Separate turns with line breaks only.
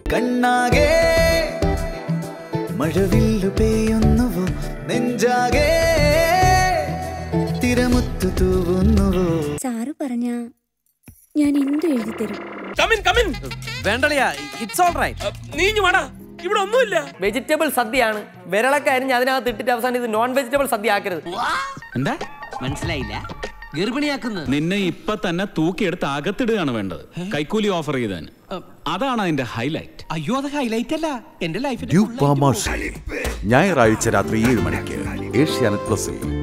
കണ്ണാകെ മഴവില്ലു പെയ്യുന്നുവോ നെഞ്ചാകെ തിരമുത്തു തൂവുന്നുവോ
sir പറഞ്ഞ ഞാൻ എന്തു എഴുതി തരും
കമിൻ കമിൻ
വേണ്ടളിയാ ഇറ്റ്സ് ഓൾ റൈറ്റ്
നീ ഇഞ്ഞു വേണ ഇവിടെ ഒന്നുമില്ല
വെജിറ്റബിൾ സദ്യയാണ് വിരളൊക്കെ അരിഞ്ഞ് അതിനകത്ത് ഇട്ടിട്ട് അവസാനം ഇത് നോൺ വെജിറ്റബിൾ സദ്യ ആക്കരുത്
എന്താ
മനസ്സിലായില്ല ഗർഭിണിയാക്കുന്നത്
നിന്നെ ഇപ്പൊ തന്നെ തൂക്കിയെടുത്ത് അകത്തിടുകയാണ് വേണ്ടത് കൈക്കൂലി ഓഫർ ചെയ്താൻ അതാണ് അതിന്റെ ഹൈലൈറ്റ്
അയ്യോ അത് ഹൈലൈറ്റ് അല്ല എന്റെ ലൈഫിൽ
ഡ്യൂക്ക് മാർഷൽ ഞായറാഴ്ച രാത്രി ഏഴ് മണിക്ക് ഏഷ്യാനെറ്റ് പ്ലസിൽ